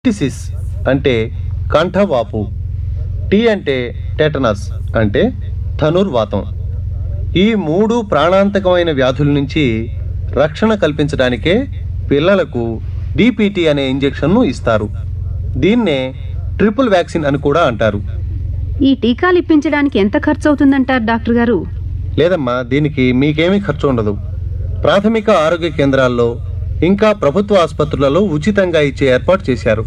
టిసిస్ అంటే కంఠవాపు టీ అంటే టెటనస్ అంటే ధనుర్వాతం ఈ మూడు ప్రాణాంతకమైన వ్యాధుల నుంచి రక్షణ కల్పించడానికే పిల్లలకు డిపిటి అనే ఇంజెక్షన్ను ఇస్తారు దీన్నే ట్రిపుల్ వ్యాక్సిన్ అని కూడా అంటారు ఈ టీకాలు ఇప్పించడానికి ఎంత ఖర్చు అవుతుందంటారు డాక్టర్ గారు లేదమ్మా దీనికి మీకేమీ ఖర్చు ఉండదు ప్రాథమిక ఆరోగ్య కేంద్రాల్లో ఇంకా ప్రభుత్వ ఆసుపత్రులలో ఉచితంగా ఇచ్చే ఏర్పాటు చేశారు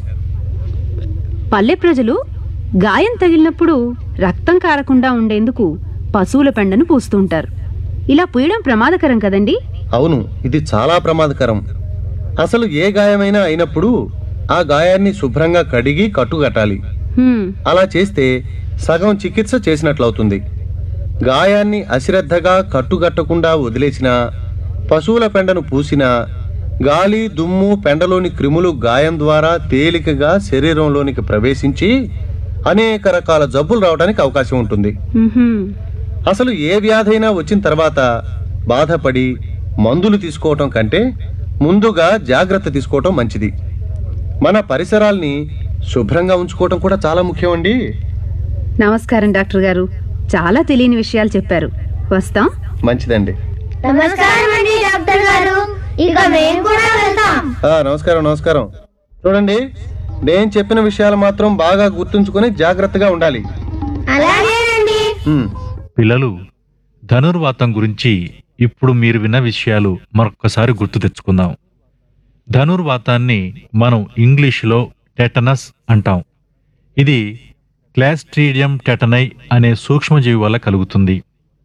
పల్లె ప్రజలు గాయం తగిలినప్పుడు రక్తం కారకుండా ఉండేందుకు పశువుల పెండను పూస్తుంటారు ఇలా పూయడం ప్రమాదకరం కదండి అవును ఇది చాలా ప్రమాదకరం అసలు ఏ గాయమైనా అయినప్పుడు ఆ గాయాన్ని శుభ్రంగా కడిగి కట్టుకట్టాలి హ్మ్, అలా చేస్తే సగం చికిత్స చేసినట్లవుతుంది గాయాన్ని అశ్రద్ధగా కట్టుకట్టకుండా వదిలేసినా పశువుల పెండను పూసినా గాలి దుమ్ము పెండలోని క్రిములు గాయం ద్వారా తేలికగా శరీరంలోనికి ప్రవేశించి అనేక రకాల జబ్బులు రావడానికి అవకాశం ఉంటుంది మ్హూ. అసలు ఏ వ్యాధైనా వచ్చిన తర్వాత బాధపడి మందులు తీసుకోవటం కంటే ముందుగా జాగ్రత్త తీసుకోవటం మంచిది మన పరిసరాల్ని శుభ్రంగా ఉంచుకోవటం కూడా చాలా ముఖ్యం అండి నమస్కారం డాక్టర్ గారు చాలా తెలియని విషయాలు చెప్పారు వస్తాం మంచిదండి నమస్కారం అండి డాక్టర్ గారు ఇక మేము కూడా వెళ్తాం ఆ, నమస్కారం నమస్కారం చూడండి నేను చెప్పిన విషయాలు మాత్రం బాగా గుర్తుంచుకొని జాగ్రత్తగా ఉండాలి అలాగేనండి ఉమ్, పిల్లలు ధనుర్వాతం గురించి ఇప్పుడు మీరు విన్న విషయాలు మరొక్కసారి గుర్తు తెచ్చుకుందాం ధనుర్వాతాన్ని మనం ఇంగ్లీషులో టెటనస్ అంటాం ఇది క్లాస్ట్రీడియం టెటనై అనే సూక్ష్మజీవి వల్ల కలుగుతుంది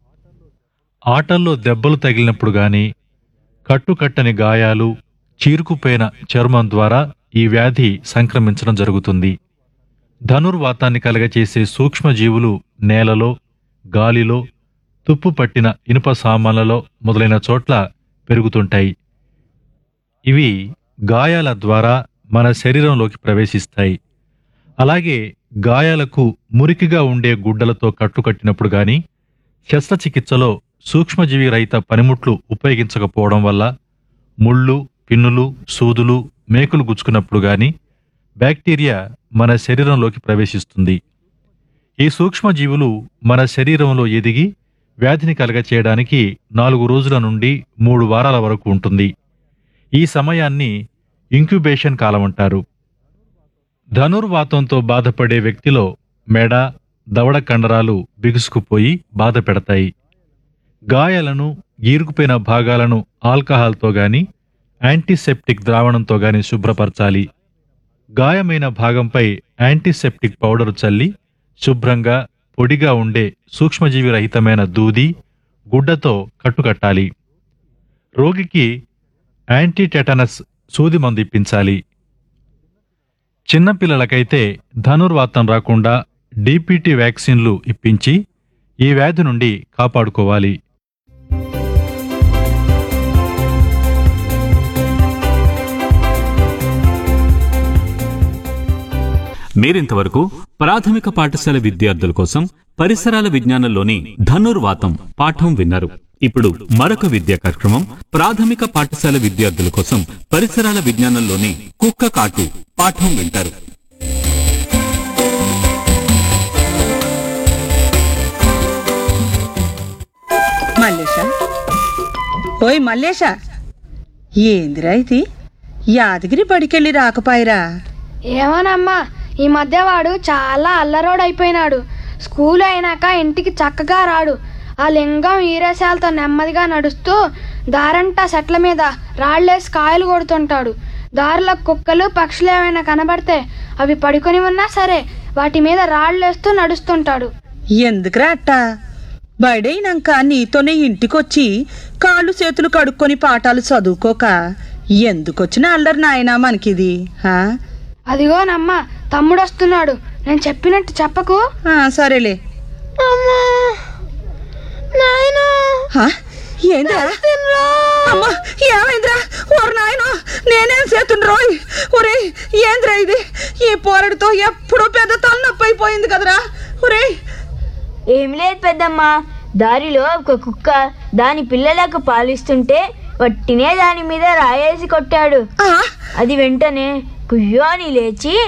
ఆటల్లో దెబ్బలు తగిలినప్పుడు గాని కట్టుకట్టని గాయాలు చీరుకుపోయిన చర్మం ద్వారా ఈ వ్యాధి సంక్రమించడం జరుగుతుంది ధనుర్వాతాన్ని కలగచేసే సూక్ష్మజీవులు నేలలో గాలిలో తుప్పు పట్టిన ఇనుప సామాన్లలో మొదలైన చోట్ల పెరుగుతుంటాయి ఇవి గాయాల ద్వారా మన శరీరంలోకి ప్రవేశిస్తాయి అలాగే గాయాలకు మురికిగా ఉండే గుడ్డలతో కట్టుకట్టినప్పుడు గాని శస్త్రచికిత్సలో సూక్ష్మజీవి రహిత పనిముట్లు ఉపయోగించకపోవడం వల్ల ముళ్ళు పిన్నులు సూదులు మేకులు గుచ్చుకున్నప్పుడు గాని బ్యాక్టీరియా మన శరీరంలోకి ప్రవేశిస్తుంది ఈ సూక్ష్మజీవులు మన శరీరంలో ఎదిగి వ్యాధిని కలగచేయడానికి నాలుగు రోజుల నుండి మూడు వారాల వరకు ఉంటుంది ఈ సమయాన్ని ఇంక్యుబేషన్ కాలం అంటారు ధనుర్వాతంతో బాధపడే వ్యక్తిలో మెడ దవడ కండరాలు బిగుసుకుపోయి బాధ పెడతాయి గాయాలను గీరుకుపోయిన భాగాలను ఆల్కహాల్తో గాని యాంటీసెప్టిక్ ద్రావణంతో గాని శుభ్రపరచాలి గాయమైన భాగంపై యాంటీసెప్టిక్ పౌడరు చల్లి శుభ్రంగా పొడిగా ఉండే సూక్ష్మజీవి రహితమైన దూది గుడ్డతో కట్టుకట్టాలి రోగికి యాంటీటెటనస్ సూది మందు ఇప్పించాలి చిన్నపిల్లలకైతే ధనుర్వాతం రాకుండా డిపిటి వ్యాక్సిన్లు ఇప్పించి ఈ వ్యాధి నుండి కాపాడుకోవాలి మీరింతవరకు ప్రాథమిక పాఠశాల విద్యార్థుల కోసం పరిసరాల విజ్ఞానంలోని ధనుర్వాతం పాఠం విన్నారు ఇప్పుడు మరొక విద్యా కార్యక్రమం ప్రాథమిక పాఠశాల విద్యార్థుల కోసం పరిసరాల విజ్ఞానంలోని కుక్క కాటు పాఠం వింటారు మల్లేష ఓయ్ మల్లేష ఏందిరా ఇది యాదగిరి బడికెళ్ళి రాకపాయిరా ఏమోనమ్మా ఈ మధ్య వాడు చాలా అల్లరోడు అయిపోయినాడు స్కూల్ అయినాక ఇంటికి చక్కగా రాడు ఆ లింగం ఈరేశాలతో నెమ్మదిగా నడుస్తూ దారంటా చెట్ల మీద రాళ్ళేసి కాయలు కొడుతుంటాడు దారిలో కుక్కలు పక్షులు ఏమైనా కనబడితే అవి పడుకొని ఉన్నా సరే వాటి మీద రాళ్ళేస్తూ నడుస్తుంటాడు ఎందుకురా అట్ట బడైనాక నీతోనే ఇంటికొచ్చి కాళ్ళు చేతులు కడుక్కొని పాఠాలు చదువుకోక ఎందుకొచ్చిన అల్లరి నాయనా మనకిది హా? అదిగోనమ్మా తమ్ముడు వస్తున్నాడు నేను చెప్పినట్టు చెప్పకు ఆ, సరేలే హా? ఏందిరా అమ్మా ఏమైందిరా ఓరు నాయన నేనేం చేతుండ్రోయ్ ఒరే ఏంద్రా ఇది ఈ పోరడితో ఎప్పుడూ పెద్ద తలనొప్పి అయిపోయింది కదరా ఒరే ఏం లేదు పెద్దమ్మ దారిలో ఒక కుక్క దాని పిల్లలకు పాలిస్తుంటే వట్టినే దాని మీద రాయేసి కొట్టాడు ఆ, అది వెంటనే కుయ్యో అని లేచి